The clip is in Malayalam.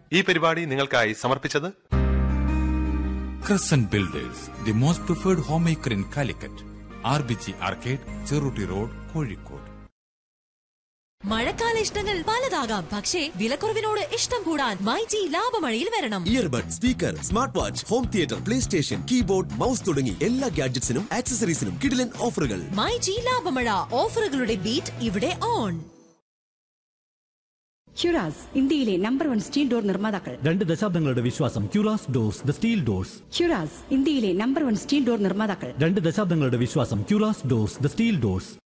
ഈ പരിപാടി നിങ്ങൾക്കായി സമർപ്പിച്ചത് Crescent Builders, the most preferred homemaker in Calicut. RBG Arcade, Cheruti Road, Kozhikode. മഴക്കാല ഇഷ്ടങ്ങൾ പലതാകാം പക്ഷേ വിലക്കുറവിനോട് ഇഷ്ടം കൂടാൻ മൈജി ലാഭമഴയിൽ വരണം earbud speaker smart watch home theatre play station keyboard mouse തുടങ്ങി എല്ലാ ഗാഡ്ജറ്റ്സിനും ആക്സസറീസിനും കിടിലൻ ഓഫറുകൾ മൈജി ലാഭമഴ ഓഫറുകളുടെ ബീറ്റ് ഇവിടെ ഓൺ ഹ്യുറാസ് ഇന്ത്യയിലെ നമ്പർ വൺ സ്റ്റീൽ ഡോർ നിർമ്മാതാക്കൾ രണ്ട് ദശാബ്ദങ്ങളുടെ വിശ്വാസം ക്യൂറാസ് ഡോർസ് ദ സ്റ്റീൽ ഡോർസ് ഹ്യുറാസ് ഇന്ത്യയിലെ നമ്പർ വൺ സ്റ്റീൽ ഡോർ നിർമ്മാതാക്കൾ രണ്ട് ദശാബ്ദങ്ങളുടെ വിശ്വാസം ക്യൂറാസ് ഡോർസ് ദ സ്റ്റീൽ ഡോർസ്